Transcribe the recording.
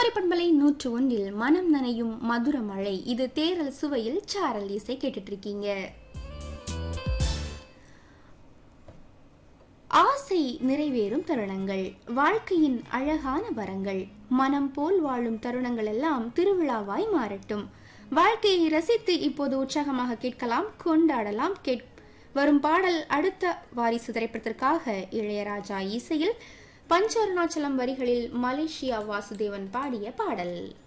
குமரி பண்பலை நூற்று ஒன்றில் மனம் நனையும் மதுர மழை இது தேரல் சுவையில் சாரல் இசை கேட்டுட்டு இருக்கீங்க ஆசை நிறைவேறும் தருணங்கள் வாழ்க்கையின் அழகான வரங்கள் மனம் போல் வாழும் தருணங்கள் எல்லாம் திருவிழாவாய் மாறட்டும் வாழ்க்கையை ரசித்து இப்போது உற்சாகமாக கேட்கலாம் கொண்டாடலாம் கேட் வரும் பாடல் அடுத்த வாரிசு திரைப்படத்திற்காக இளையராஜா இசையில் பஞ்ச அருணாச்சலம் வரிகளில் மலேசியா வாசுதேவன் பாடிய பாடல்